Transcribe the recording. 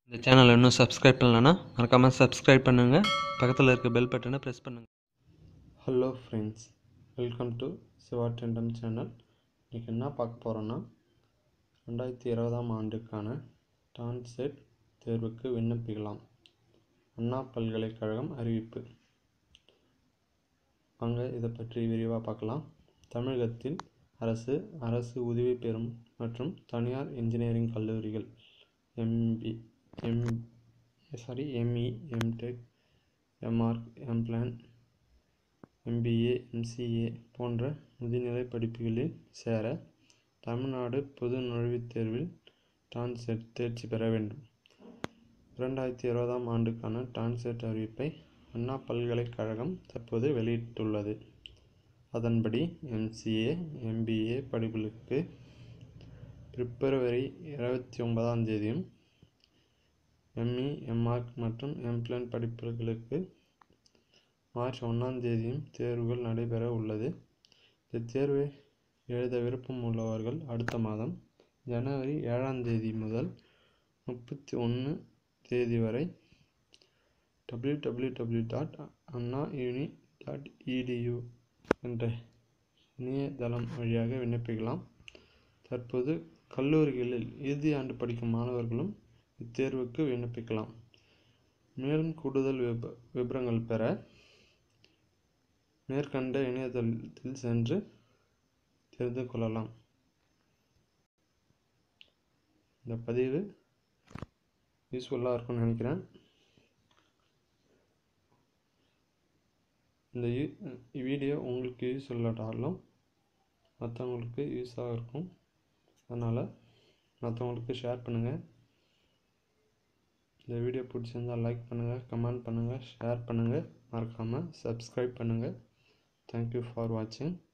இந்த சேனலை இன்னும் சப்ஸ்கிரைப் பண்ணலன்னா மறக்காமல் சப்ஸ்கிரைப் பண்ணுங்கள் பக்கத்தில் இருக்க பெல் பட்டனை ப்ரெஸ் பண்ணுங்கள் hello friends welcome to Siva Tendon channel இன்றைக்கி என்ன பார்க்க போகிறோன்னா ரெண்டாயிரத்தி இருபதாம் ஆண்டுக்கான டான்செட் தேர்வுக்கு விண்ணப்பிக்கலாம் அண்ணா பல்கலைக்கழகம் அறிவிப்பு வாங்க இதை பற்றி விரிவாக பார்க்கலாம் தமிழகத்தில் அரசு அரசு உதவி பெறும் மற்றும் தனியார் இன்ஜினியரிங் கல்லூரிகள் MB M sorry ME MTech MArch MPlan MBA MCA போன்ற முதுநிலை படிப்புகளில் சேர தமிழ்நாடு பொது நுழைவுத் தேர்வில் டான்செட் தேர்ச்சி பெற வேண்டும் இரண்டாயிரத்தி இருபதாம் ஆண்டுக்கான டான்செட் அறிவிப்பை அண்ணா பல்கலைக்கழகம் தற்போது வெளியிட்டுள்ளது அதன்படி எம்சிஏ எம்பிஏ படிப்புகளுக்கு பிப்ரவரி இருபத்தி ஒன்பதாம் தேதியும் எம்இ எம்ஆர்க் மற்றும் எம்பிளான் படிப்புகளுக்கு மார்ச் ஒன்றாம் தேதியும் தேர்வுகள் நடைபெற உள்ளது இந்த தேர்வை எழுத விருப்பம் உள்ளவர்கள் அடுத்த மாதம் ஜனவரி ஏழாம் தேதி முதல் முப்பத்தி ஒன்று தேதி வரை W W W dot Anna uni dot edu என்ற இணையதளம் வழியாக விண்ணப்பிக்கலாம் தற்போது கல்லூரிகளில் இறுதி ஆண்டு படிக்கும் மாணவர்களும் இத்தேர்வுக்கு விண்ணப்பிக்கலாம் மேலும் கூடுதல் விப விபரங்கள் பெற மேற்கண்ட இணையதளத்தில் சென்று தெரிந்து கொள்ளலாம் இந்த பதிவு யூஸ்ஃபுல்லாக இருக்கும்னு நினைக்கிறேன் இந்த வீடியோ உங்களுக்கு யூஸ் இல்லாட்டாலும் மற்றவங்களுக்கு யூஸாக இருக்கும் அதனால் மற்றவங்களுக்கு ஷேர் பண்ணுங்கள் இந்த வீடியோ பிடிச்சிருந்தால் லைக் பண்ணுங்கள் கமெண்ட் பண்ணுங்கள் ஷேர் பண்ணுங்கள் மறக்காமல் சப்ஸ்கிரைப் பண்ணுங்கள் தேங்க்யூ ஃபார் வாட்சிங்